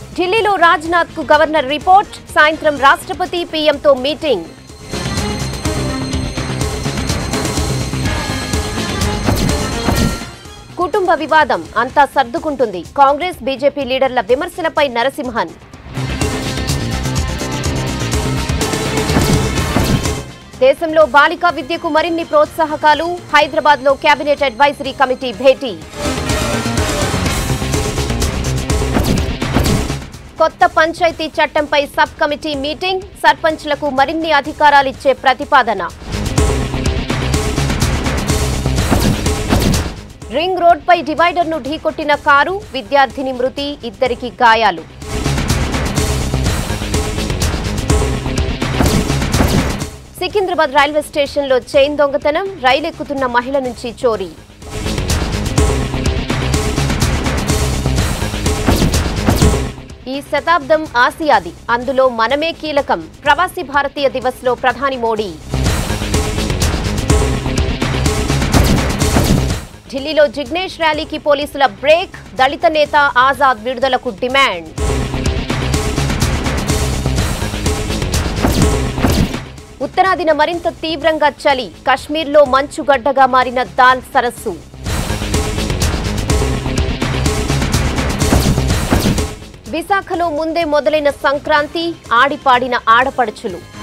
ఢిల్లీలో రాజ్నాథ్ కు governor report సాయంత్రం రాష్ట్రపతి పీఎంతో మీటింగ్ కుటుంబ వివాదం అంతా సర్దుకుంటుంది కాంగ్రెస్ బీజేపీ లీడర్ల విమర్శలపై నరసింహన్ దేశంలో బాలికా విద్యకు మరిన్ని ప్రోత్సాహకాలు హైదరాబాద్ లో కేబినెట్ అడ్వైజరీ కమిటీ భేటీ కొత్త పంచాయతీ చట్టంపై సబ్ కమిటీ మీటింగ్ సర్పంచ్లకు మరిన్ని అధికారాలిచ్చే ప్రతిపాదన రింగ్ రోడ్పై డివైడర్ను ఢీకొట్టిన కారు విద్యార్థిని మృతి ఇద్దరికి గాయాలు సికింద్రాబాద్ రైల్వే స్టేషన్లో చైన్ దొంగతనం రైలు ఎక్కుతున్న మహిళ నుంచి చోరీ ఈ శతాబ్దం ఆసియాది అందులో మనమే కీలకం ప్రవాసీ భారతీయ దివస్లో ప్రధాని మోడీ ఢిల్లీలో జిగ్నేష్ ర్యాలీకి పోలీసుల బ్రేక్ దళిత నేత ఆజాద్ విడుదలకు డిమాండ్ ఉత్తరాదిన మరింత తీవ్రంగా చలి కశ్మీర్లో మంచుగడ్డగా మారిన దాల్ సరస్సు విశాఖలో ముందే మొదలైన సంక్రాంతి ఆడిపాడిన ఆడపడుచులు